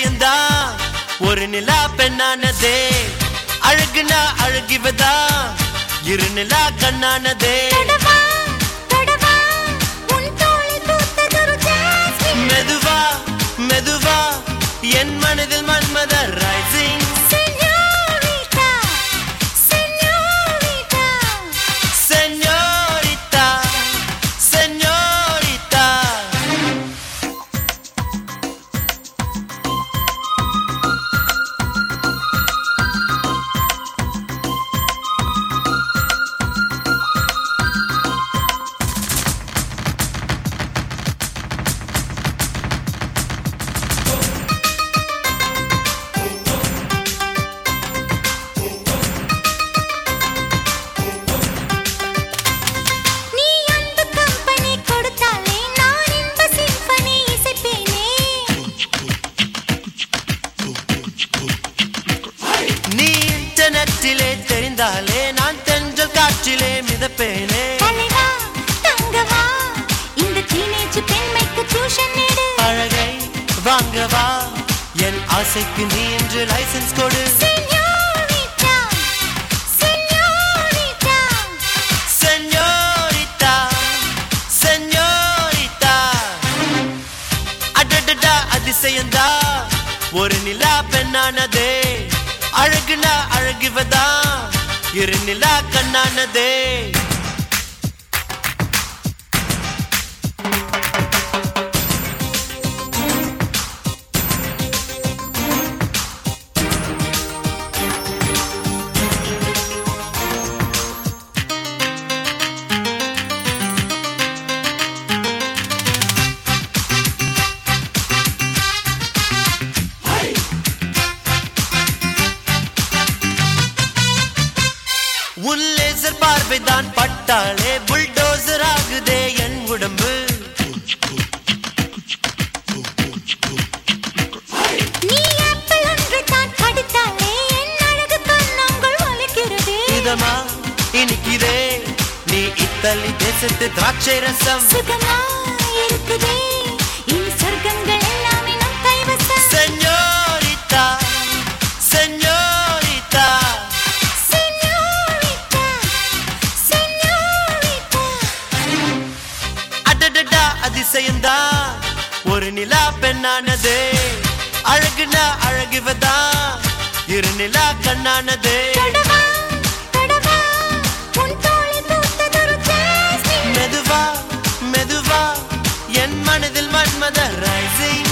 அதிசயந்தா ஒரு நிலா பெண்ணானதே அழகுனா அழகிவதா இரு நிலா கண்ணானதே தொடவா தொடவா உன் தோளில் பூத்ததொரு ஜாஸ்மின் மெதுவா மெதுவா என் மனதில் மன்மத ரைசிங் சென்யோரிட்டா சென்யோரிட்டா செஞ்சோரிட்டா செஞ்சோரிட்டா நீ அன்பு கம்பெனி கொடுத்தாலே நான் இன்ப சிம்பனி இசைப்பேனே நீ இன்டர்நெட்டிலே தெரிந்தாலே நான் தென்றல் காற்றிலே மிதப்பேனே தலைவா தங்கவா இந்த டீனேஜ் பெண்மைக்கு டியூஷன் எடு அழகை வாங்கவா என் ஆசைக்கு நீ என்று லைசென்ஸ் கொடு சென்யோரிட்டா சென்யோரிட்டா செஞ்சோரிட்டா செஞ்சோரிட்டா அடடடா அதிசயந்தா ஒரு நிலா பெண்ணானதே அழகுனா அழகுவதா இரு நிலா கண்ணானதே உன் லேசர் பார்வைதான் பட்டாலே புல்டோசர் ஆகுதே என் உடம்பு நீ ஆப்பிள் ஒன்று தான் கடித்தாலே என் அழகு கண்ணங்கள் வலிக்கிறது இதமா இனிக்குதே நீ இத்தலி தேசத்து திராட்சை ரசம் சுகமா இருக்குதே இனி சொர்க்கங்கள் எல்லாமே நம் கைவசம் செஞ்சோரிட்டா செஞ்சோரிட்டா சென்யோரிட்டா சென்யோரிட்டா அடடடா அதிசயந்தா ஒரு நிலா பெண்ணானதே அழகுனா அழகுவதா இரு நிலா கண்ணானதே தொடவா தொடவா உன் தோளில் பூத்ததொரு ஜாஸ்மின் மெதுவா மெதுவா என் மனதில் மன்மத ரைசிங்